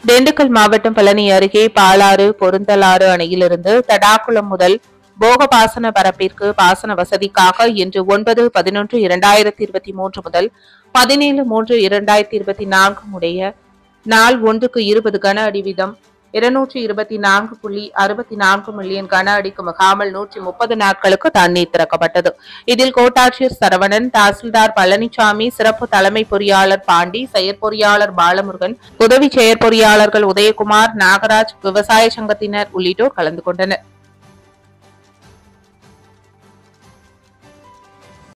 திண்டுக்கல் மாவட்டம் பழனி அருகே பாலாறு பொருந்தலாறு அணையிலிருந்து தடாக்குளம் முதல் போகபாசன பரப்பிற்கு பாசன வசதிக்காக இன்று ஒன்பது பதினொன்று இரண்டாயிரத்தி இருபத்தி மூன்று முதல் பதினேழு மூன்று இரண்டாயிரத்தி இருபத்தி நான்கு உடைய நாள் ஒன்றுக்கு இருபது கன அடி வீதம் இருநூற்றி இருபத்தி நான்கு புள்ளி அறுபத்தி நான்கு மில்லியன் கன அடிக்கு மிகாமல் நூற்றி முப்பது நாட்களுக்கு தண்ணீர் திறக்கப்பட்டது இதில் கோட்டாட்சியர் சரவணன் தாசில்தார் பழனிசாமி சிறப்பு தலைமை பொறியாளர் பாண்டி செயற்பொறியாளர் பாலமுருகன் உதவி செயற்பொறியாளர்கள் உதயகுமார் நாகராஜ் விவசாய சங்கத்தினர் உள்ளிட்டோர் கலந்து கொண்டனர்